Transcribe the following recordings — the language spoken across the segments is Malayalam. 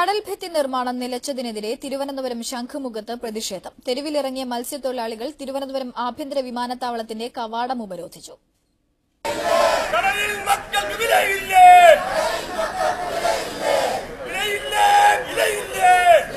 കടൽ ഭിത്തി നിർമ്മാണം നിലച്ചതിനെതിരെ തിരുവനന്തപുരം ശംഖുമുഖത്ത് പ്രതിഷേധം തെരുവിലിറങ്ങിയ മത്സ്യത്തൊഴിലാളികൾ തിരുവനന്തപുരം ആഭ്യന്തര വിമാനത്താവളത്തിന്റെ കവാടം ഉപരോധിച്ചു കടലിൽ മക്കൾക്ക് വിലയില്ലേ വിലയില്ലേ വിലയില്ലേ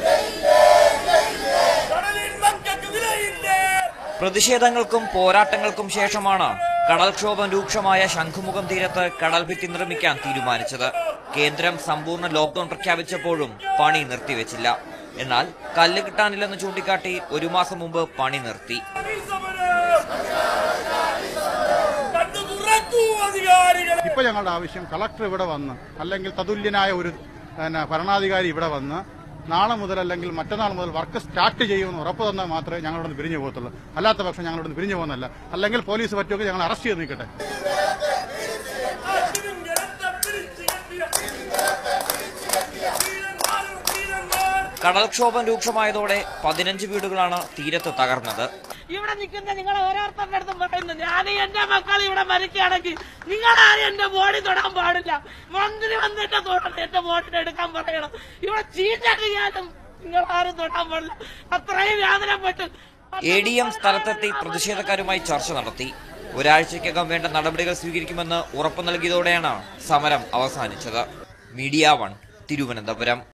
കടലിൽ മക്കൾക്ക് വിലയില്ലേ പ്രതിഷേധങ്ങൾക്കും പോരാട്ടങ്ങൾക്കും ശേഷമാണ് കടൽക്ഷോഭം രൂക്ഷമായ ശംഖുമുഖം തീരത്ത് കടൽഭിത്തി നിർമ്മിക്കാൻ തീരുമാനിച്ചത് കേന്ദ്രം സമ്പൂർണ്ണ ലോക്ഡൌൺ പ്രഖ്യാപിച്ചപ്പോഴും പണി നിർത്തിവെച്ചില്ല എന്നാൽ കല്ല് കിട്ടാനില്ലെന്ന് ചൂണ്ടിക്കാട്ടി ഒരു മാസം മുമ്പ് പണി നിർത്തി ഈ സമരം കണ്ണു തുറക്കൂ അധികാരികളെ ഇപ്പൊ ഞങ്ങളുടെ ആവശ്യം കളക്ടർ ഇവിടെ വന്ന് അല്ലെങ്കിൽ തതുല്യനായ ഒരു പിന്നെ, ഭരണാധികാരി ഇവിടെ വന്ന് നാളെ മുതൽ അല്ലെങ്കിൽ മറ്റന്നാൾ മുതൽ വർക്ക് സ്റ്റാർട്ട് ചെയ്യുമെന്ന് ഉറപ്പ് തന്നാൽ മാത്രമേ ഞങ്ങളോട് നിന്ന് പിരിഞ്ഞു പോകത്തുള്ളൂ അല്ലാത്ത പക്ഷം ഞങ്ങളോട് നിന്ന് പിരിഞ്ഞു പോകുന്നല്ല അല്ലെങ്കിൽ പോലീസ് പറ്റുമെങ്കിൽ ഞങ്ങൾ അറസ്റ്റ് ചെയ്ത് നിൽക്കട്ടെ തിമിംഗലത്തെ പിടിച്ച് കെട്ടിയ തീരന്മാരും തീരന്മാർ കടൽക്ഷോഭം രൂക്ഷമായതോടെ പതിനഞ്ച് വീടുകളാണ് തീരത്ത് തകർന്നത് ഇവിടെ നിൽക്കുന്ന നിങ്ങൾ ഓരോരുത്തരുടെ അടുത്തും പറയുന്നു ഞാൻ എന്റെ മക്കൾ ഇവിടെ മരിക്കുകയാണെങ്കിൽ നിങ്ങളാരും എന്റെ ബോഡി തൊടാൻ പാടില്ല മന്ത്രി വന്നിട്ട് തൊടണം എന്റെ ബോഡിനെ എടുക്കാൻ പറയണം ഇവിടെ ചീറ്ററിയാലും നിങ്ങൾ ആരും തൊടാൻ പാടില്ല അത്രയും വേദനപ്പെട്ട് എ ഡി എം സ്ഥലത്തെത്തി പ്രതിഷേധക്കാരുമായി ചർച്ച നടത്തി ഒരാഴ്ചയ്ക്കകം വേണ്ട നടപടികൾ സ്വീകരിക്കുമെന്ന് ഉറപ്പു നൽകിയതോടെയാണ് സമരം അവസാനിച്ചത് മീഡിയ വൺ തിരുവനന്തപുരം